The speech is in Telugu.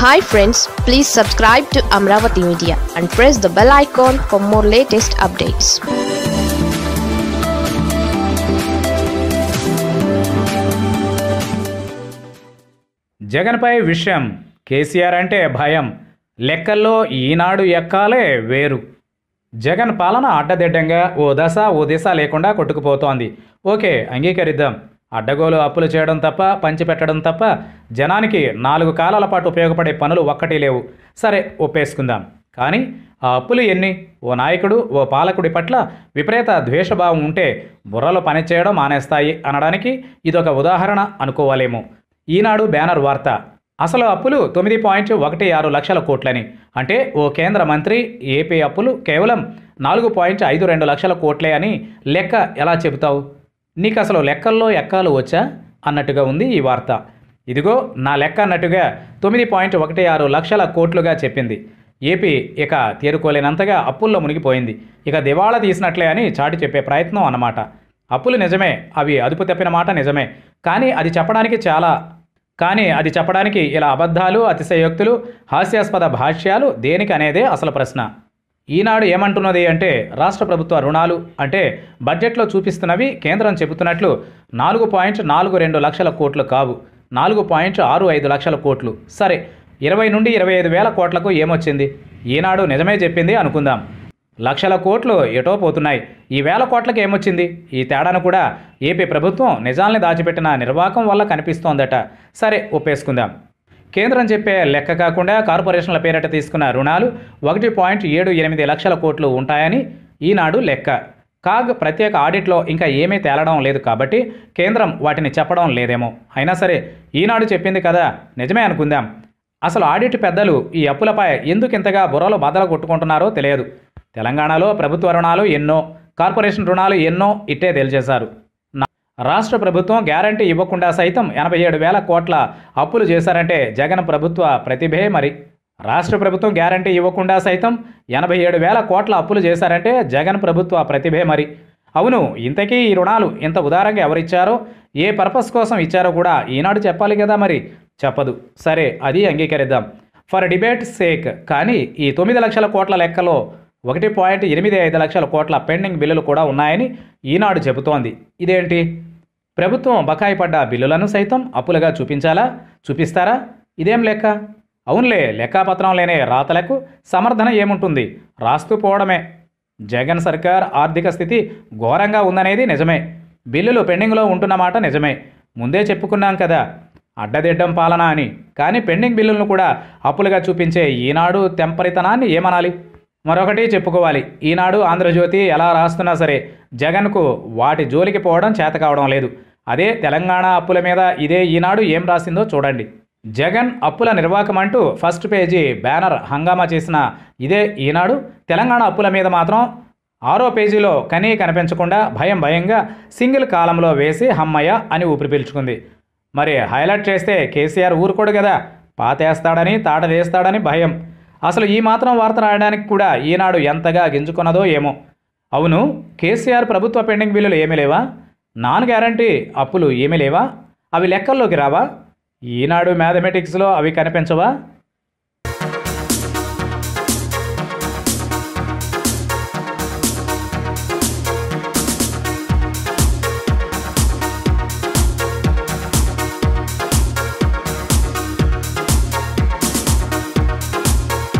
hi friends please subscribe to Amaravati media and press the bell icon for more latest updates జగన్పై విషయం కేసీఆర్ అంటే భయం లెక్కల్లో ఈనాడు ఎక్కాలే వేరు జగన్ పాలన అడ్డదిడ్డంగా ఓ దశ ఓ దిశ లేకుండా కొట్టుకుపోతోంది ఓకే అంగీకరిద్దాం అడ్డగోలు అప్పులు చేయడం తప్ప పంచిపెట్టడం తప్ప జనానికి నాలుగు కాలాల పాటు ఉపయోగపడే పనులు ఒక్కటి లేవు సరే ఒప్పేసుకుందాం కానీ ఆ అప్పులు ఎన్ని ఓ నాయకుడు ఓ పాలకుడి పట్ల విపరీత ద్వేషభావం ఉంటే బుర్రలు పనిచేయడం మానేస్తాయి అనడానికి ఇదొక ఉదాహరణ అనుకోవాలేమో ఈనాడు బ్యానర్ వార్త అసలు అప్పులు తొమ్మిది పాయింట్ ఒకటి ఆరు లక్షల కోట్లని అంటే ఓ కేంద్ర మంత్రి ఏపీ అప్పులు కేవలం నాలుగు పాయింట్ ఐదు రెండు లక్షల కోట్లే అని లెక్క ఎలా చెబుతావు నీకు అసలు లెక్కల్లో ఎక్కాలు వచ్చా అన్నట్టుగా ఉంది ఈ వార్త ఇదిగో నా లెక్క అన్నట్టుగా తొమ్మిది పాయింట్ ఒకటి ఆరు లక్షల కోట్లుగా చెప్పింది ఏపీ ఇక తేరుకోలేనంతగా అప్పుల్లో మునిగిపోయింది ఇక దివాళా తీసినట్లే అని చాటి చెప్పే ప్రయత్నం అన్నమాట అప్పులు నిజమే అవి అదుపు తప్పిన మాట నిజమే కానీ అది చెప్పడానికి చాలా కానీ అది చెప్పడానికి ఇలా అబద్ధాలు అతిశయోక్తులు హాస్యాస్పద భాష్యాలు దేనికి అనేదే అసలు ప్రశ్న ఈనాడు ఏమంటున్నది అంటే రాష్ట్ర ప్రభుత్వ రుణాలు అంటే బడ్జెట్లో చూపిస్తున్నవి కేంద్రం చెబుతున్నట్లు నాలుగు పాయింట్ నాలుగు రెండు లక్షల కోట్లు కావు నాలుగు పాయింట్ ఆరు ఐదు లక్షల కోట్లు సరే ఇరవై నుండి ఇరవై ఐదు వేల కోట్లకు ఏమొచ్చింది ఈనాడు నిజమే చెప్పింది అనుకుందాం లక్షల కోట్లు ఎటో పోతున్నాయి ఈ వేల కోట్లకి ఏమొచ్చింది ఈ తేడాను కూడా ఏపీ ప్రభుత్వం నిజాల్ని దాచిపెట్టిన నిర్వాకం వల్ల కనిపిస్తోందట సరే ఒప్పేసుకుందాం కేంద్రం చెప్పే లెక్క కాకుండా కార్పొరేషన్ల పేరిట తీసుకున్న రుణాలు ఒకటి పాయింట్ ఏడు ఎనిమిది లక్షల కోట్లు ఉంటాయని ఈనాడు లెక్క కాగ్ ప్రత్యేక ఆడిట్లో ఇంకా ఏమీ తేలడం లేదు కాబట్టి కేంద్రం వాటిని చెప్పడం లేదేమో అయినా సరే ఈనాడు చెప్పింది కదా నిజమే అనుకుందాం అసలు ఆడిట్ పెద్దలు ఈ అప్పులపై ఎందుకు ఇంతగా బుర్రలు బద్దలు కొట్టుకుంటున్నారో తెలియదు తెలంగాణలో ప్రభుత్వ రుణాలు ఎన్నో కార్పొరేషన్ రుణాలు ఎన్నో ఇట్టే తేల్చేశారు నా- రాష్ట్ర ప్రభుత్వం గ్యారంటీ ఇవ్వకుండా సైతం ఎనభై ఏడు వేల కోట్ల అప్పులు చేశారంటే జగన్ ప్రభుత్వ ప్రతిభే మరి రాష్ట్ర ప్రభుత్వం గ్యారంటీ ఇవ్వకుండా సైతం ఎనభై ఏడు వేల కోట్ల అప్పులు చేశారంటే జగన్ ప్రభుత్వ ప్రతిభే మరి అవును ఇంతకీ ఈ రుణాలు ఇంత ఉదారంగా ఎవరిచ్చారో ఏ పర్పస్ కోసం ఇచ్చారో కూడా ఈనాడు చెప్పాలి కదా మరి చెప్పదు సరే అది అంగీకరిద్దాం ఫర్ డిబేట్ సేక్ కానీ ఈ తొమ్మిది లక్షల కోట్ల లెక్కలో ఒకటి పాయింట్ ఎనిమిది ఐదు లక్షల కోట్ల పెండింగ్ బిల్లులు కూడా ఉన్నాయని ఈనాడు చెబుతోంది ఇదేంటి ప్రభుత్వం బకాయి పడ్డ బిల్లులను సైతం అప్పులుగా చూపించాలా చూపిస్తారా ఇదేం లెక్క అవునులే లెక్కాపత్రం లేని రాతలకు సమర్థన ఏముంటుంది రాస్తూ పోవడమే జగన్ సర్కార్ ఆర్థిక స్థితి ఘోరంగా ఉందనేది నిజమే బిల్లులు పెండింగ్లో ఉంటున్నమాట నిజమే ముందే చెప్పుకున్నాం కదా అడ్డదిడ్డం పాలన అని కానీ పెండింగ్ బిల్లులను కూడా అప్పులుగా చూపించే ఈనాడు తెంపరితనాన్ని ఏమనాలి మరొకటి చెప్పుకోవాలి ఈనాడు ఆంధ్రజ్యోతి ఎలా రాస్తున్నా సరే జగన్కు వాటి జోలికి పోవడం చేత కావడం లేదు అదే తెలంగాణ అప్పుల మీద ఇదే ఈనాడు ఏం రాసిందో చూడండి జగన్ అప్పుల నిర్వాహకం అంటూ ఫస్ట్ పేజీ బ్యానర్ హంగామా చేసిన ఇదే ఈనాడు తెలంగాణ అప్పుల మీద మాత్రం ఆరో పేజీలో కనీ కనిపించకుండా భయం భయంగా సింగిల్ కాలంలో వేసి హమ్మయ్య అని ఊపిరి పీల్చుకుంది మరి హైలైట్ చేస్తే కేసీఆర్ ఊరుకోడు కదా పాతేస్తాడని తాటలేస్తాడని భయం అసలు ఈ మాత్రం వార్త రాయడానికి కూడా ఈనాడు ఎంతగా గింజుకున్నదో ఏమో అవును కేసీఆర్ ప్రభుత్వ పెండింగ్ బిల్లులు ఏమీ లేవా నాన్ గ్యారంటీ అప్పులు ఏమీ లేవా అవి లెక్కల్లోకి రావా ఈనాడు మ్యాథమెటిక్స్లో అవి కనిపించవా